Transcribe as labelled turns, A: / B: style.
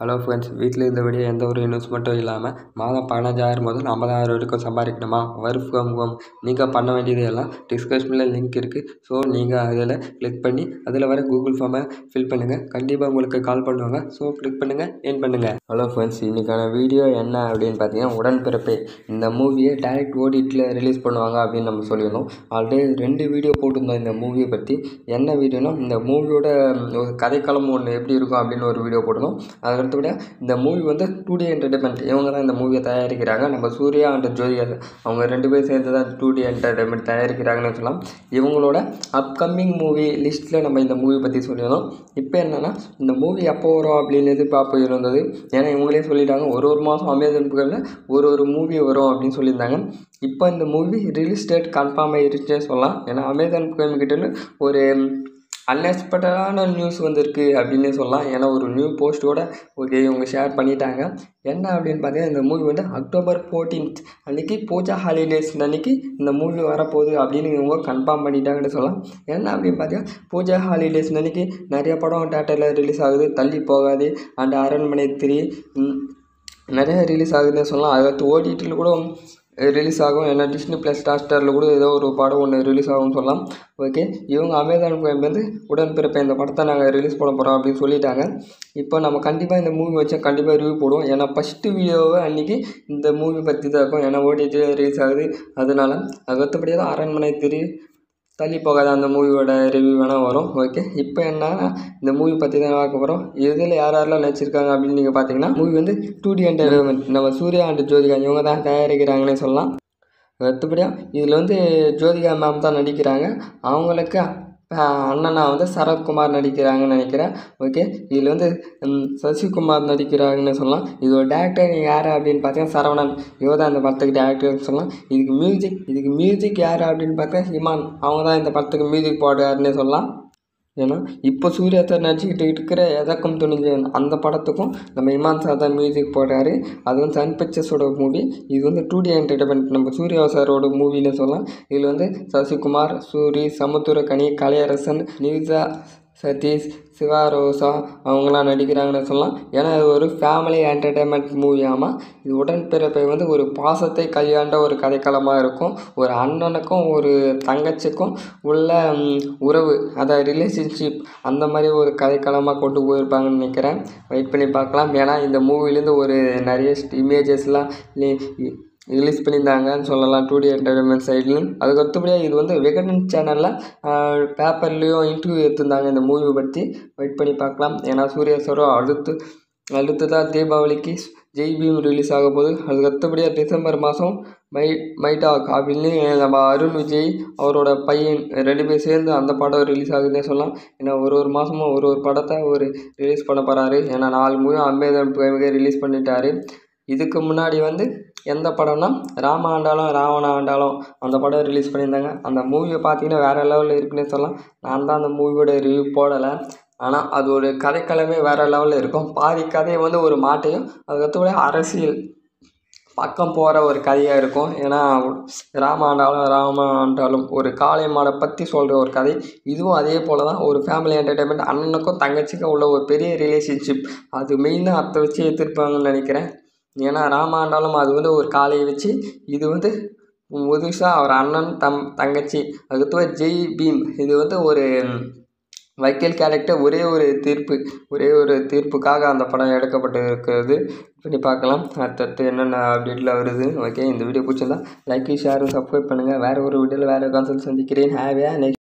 A: hello friends வீட்டில் இருந்தபடி எந்த ஒரு இன்வெஸ்ட்மெண்ட்டும் இல்லாமல் மாதம் பதினஞ்சாயிரம் முதல் ஐம்பதாயிரம் வரைக்கும் சம்பாதிக்கணுமா ஒர்க் ஃப்ரம் ஹோம் நீங்கள் பண்ண வேண்டியது எல்லாம் டிஸ்கிரிப்ஷனில் லிங்க் இருக்குது ஸோ நீங்கள் அதில் கிளிக் பண்ணி அதில் வர கூகுள் ஃபார்மை ஃபில் பண்ணுங்கள் கண்டிப்பாக உங்களுக்கு கால் பண்ணுவாங்க ஸோ கிளிக் பண்ணுங்கள் ஏன் பண்ணுங்கள் ஹலோ ஃப்ரெண்ட்ஸ் இன்றைக்கான வீடியோ என்ன அப்படின்னு பார்த்தீங்கன்னா உடன்பிறப்பே இந்த மூவியை டேரக்ட் ஓடிடியில் ரிலீஸ் பண்ணுவாங்க அப்படின்னு நம்ம சொல்லியிருந்தோம் ஆல்ரெடி ரெண்டு வீடியோ போட்டிருந்தோம் இந்த மூவியை பற்றி என்ன வீடியோனா இந்த மூவியோட ஒரு கதைக்களம் ஒன்று எப்படி இருக்கும் அப்படின்னு ஒரு வீடியோ போட்டிருந்தோம் அது அடுத்தபடியாக இந்த மூவி வந்து டூ டி என்டர்டைன்மெண்ட் இவங்க தான் இந்த மூவியை தயாரிக்கிறாங்க நம்ம சூர்யா அண்ட் ஜோதிகா அவங்க ரெண்டு பேரும் சேர்ந்து தான் டூ டி என்டர்டைன்மெண்ட் தயாரிக்கிறாங்கன்னு சொல்லலாம் இவங்களோட அப்கமிங் மூவி லிஸ்ட்டில் நம்ம இந்த மூவி பற்றி சொல்லியிருந்தோம் இப்போ என்னென்னா இந்த மூவி எப்போ வரும் அப்படின்னு எதிர்பார்ப்பு இருந்தது ஏன்னா இவங்களே சொல்லிட்டாங்க ஒரு ஒரு மாதம் அமேசான் புகழில் ஒரு ஒரு மூவி வரும் அப்படின்னு சொல்லியிருந்தாங்க இப்போ இந்த மூவி ரிலீஸ் டேட் கன்ஃபார்ம் ஆகிருச்சுன்னே சொல்லலாம் ஏன்னா அமேசான் புகழ் கிட்ட ஒரு அன்எக்ஸ்பெக்டடான நியூஸ் வந்திருக்கு அப்படின்னே சொல்லலாம் ஏன்னா ஒரு நியூ போஸ்ட்டோட ஓகே இவங்க ஷேர் பண்ணிட்டாங்க என்ன அப்படின்னு பார்த்தீங்கன்னா இந்த மூவி வந்து அக்டோபர் ஃபோர்டீன்த் அன்றைக்கி பூஜா ஹாலிடேஸ் அன்றைக்கி இந்த மூவி வரப்போகுது அப்படின்னு இவங்க கன்ஃபார்ம் பண்ணிட்டாங்கன்னு சொல்லலாம் என்ன அப்படின்னு பார்த்தீங்கன்னா பூஜா ஹாலிடேஸ் அன்றைக்கி நிறைய படம் தேட்டரில் ரிலீஸ் ஆகுது தள்ளி போகாது அண்ட் அரண்மனை த்ரீ நிறைய ரிலீஸ் ஆகுதுன்னு சொல்லலாம் அடுத்து ஓடிடியில் கூட ரிலீஸ் ஆகும் ஏன்னா டிஸ்னி ப்ளஸ் ஸ்டார் ஸ்டாரில் கூட ஏதோ ஒரு படம் ஒன்று ரிலீஸ் ஆகும்னு சொல்லலாம் ஓகே இவங்க அமேசான் பிரைம் வந்து உடன்பிறப்ப இந்த படத்தை நாங்கள் ரிலீஸ் பண்ண போகிறோம் அப்படின்னு சொல்லிட்டாங்க இப்போ நம்ம கண்டிப்பாக இந்த மூவி வச்சா கண்டிப்பாக ரிவ்யூ போடுவோம் ஏன்னா ஃபஸ்ட்டு வீடியோவை அன்றைக்கி இந்த மூவி பற்றி தான் இருக்கும் ஏன்னா ஓடிடியில் ரிலீஸ் ஆகுது அதனால அது மற்றபடியே தான் அரண்மனை திரு தள்ளி போகாத அந்த மூவியோட ரிவ்யூ வேணால் வரும் ஓகே இப்போ என்ன இந்த மூவி பற்றி தான் பார்க்க போகிறோம் இதில் யார் யாரெல்லாம் நடிச்சிருக்காங்க அப்படின்னு நீங்கள் பார்த்தீங்கன்னா மூவி வந்து டூ டி என்டர்டைன்மெண்ட் நம்ம சூர்யா அண்ட் ஜோதிகா இவங்க தான் தயாரிக்கிறாங்கன்னே சொல்லலாம் அடுத்தபடியாக இதில் வந்து ஜோதிகா மேம் தான் நடிக்கிறாங்க அவங்களுக்கு அண்ணனா வந்து சரத்குமார் நடிக்கிறாங்கன்னு நினைக்கிறேன் ஓகே இதில் வந்து சசிகுமார் நடிக்கிறாங்கன்னு சொல்லலாம் இதோட டேரக்டர் யார் அப்படின்னு பார்த்தீங்கன்னா சரவணன் இவர் தான் இந்த படத்துக்கு டேரக்டர்னு சொல்லலாம் இதுக்கு மியூசிக் இதுக்கு மியூசிக் யார் அப்படின்னு பார்த்தா ஹிமான் அவங்க தான் இந்த படத்துக்கு மியூசிக் போடுறாருன்னு சொல்லலாம் ஏன்னா இப்போ சூர்யா சார் நடிச்சுக்கிட்டு இருக்கிற எதக்கம் துணிஞ்சவன் அந்த படத்துக்கும் நம்ம இமான் சார் தான் மியூசிக் போடுறாரு அது வந்து சன் பிக்சர்ஸோட மூவி இது வந்து டூ டி என்டர்டைன்மெண்ட் நம்ம சூர்யா சாரோட மூவின்னு சொல்லலாம் இதில் வந்து சசிகுமார் சூரி சமுத்திரக்கனி கலையரசன் நிவிசா சதீஷ் சிவா ரோசா அவங்களாம் நடிக்கிறாங்கன்னு சொல்லலாம் ஏன்னா இது ஒரு ஃபேமிலி என்டர்டைன்மெண்ட் மூவியாமல் இது உடன்பிறப்பை வந்து ஒரு பாசத்தை கையாண்ட ஒரு கதைக்களமாக இருக்கும் ஒரு அண்ணனுக்கும் ஒரு தங்கச்சிக்கும் உள்ள உறவு அதாவது ரிலேஷன்ஷிப் அந்த மாதிரி ஒரு கதைக்களமாக கொண்டு போயிருப்பாங்கன்னு நினைக்கிறேன் வெயிட் பண்ணி பார்க்கலாம் ஏன்னா இந்த மூவிலேருந்து ஒரு நிறைய இமேஜஸ்லாம் ரிலீஸ் பண்ணியிருந்தாங்கன்னு சொல்லலாம் டூ டி என்டர்டைன்மெண்ட் சைட்லையும் அதுக்கு அடுத்தபடியாக இது வந்து விகடன் சேனலில் பேப்பர்லேயும் இன்டர்வியூ எடுத்திருந்தாங்க இந்த மூவி பற்றி வெயிட் பண்ணி பார்க்கலாம் ஏன்னா சூர்யா சாரும் அடுத்து அடுத்ததாக தீபாவளிக்கு ஜெய் பீம் ரிலீஸ் ஆக போகுது அதுக்கு அடுத்தபடியாக டிசம்பர் மாதம் மை மைடாக் அப்படின்னு நம்ம அருண் விஜய் அவரோட பையன் ரெண்டு பேர் சேர்ந்து அந்த படம் ரிலீஸ் ஆகுதுன்னே சொல்லலாம் ஏன்னா ஒரு ஒரு மாதமும் ஒரு ஒரு படத்தை ஒரு ரிலீஸ் பண்ண போகிறாரு ஏன்னா நாலு மூவி அமேசான் பிரைமுக்கே ரிலீஸ் பண்ணிட்டாரு இதுக்கு முன்னாடி வந்து எந்த படம்னா ராம ஆண்டாலும் ராவண ஆண்டாலும் அந்த படம் ரிலீஸ் பண்ணியிருந்தாங்க அந்த மூவியை பார்த்தீங்கன்னா வேறு லெவலில் இருக்குன்னே சொல்லலாம் நான் தான் அந்த மூவியோட ரிவ்யூ போடலை ஆனால் அது ஒரு கதைக்களமே வேறு லெவலில் இருக்கும் பாதி கதையை வந்து ஒரு மாட்டையும் அதுக்கடுத்தபடி அரசியல் பக்கம் போகிற ஒரு கதையாக இருக்கும் ஏன்னா ராம ஆண்டாலும் ராம ஆண்டாலும் ஒரு காளை மாடை பற்றி சொல்கிற ஒரு கதை இதுவும் அதே போல் தான் ஒரு ஃபேமிலி என்டர்டைன்மெண்ட் அண்ணனுக்கும் தங்கச்சிக்கும் உள்ள ஒரு பெரிய ரிலேஷன்ஷிப் அது மெயினாக அதை வச்சு எடுத்துருப்பாங்கன்னு நினைக்கிறேன் ஏன்னா ராமாண்டாலும் அது வந்து ஒரு காளையை வச்சு இது வந்து புதுசாக அவர் அண்ணன் தம் தங்கச்சி அதுக்கப்புறம் ஜெய் பீம் இது வந்து ஒரு வக்கீல் கேரக்டர் ஒரே ஒரு தீர்ப்பு ஒரே ஒரு தீர்ப்புக்காக அந்த படம் எடுக்கப்பட்டு இருக்கிறது பண்ணி பார்க்கலாம் அடுத்தடுத்து என்னென்ன அப்டேட்டில் வருது ஓகே இந்த வீடியோ பிடிச்சிருந்தா லைக் ஷேர் சப்ஸ்கிரைப் பண்ணுங்கள் வேறு ஒரு வீடியோவில் வேறு கான்செப்ட் சந்திக்கிறேன் ஹேவியா நெக்ஸ்ட்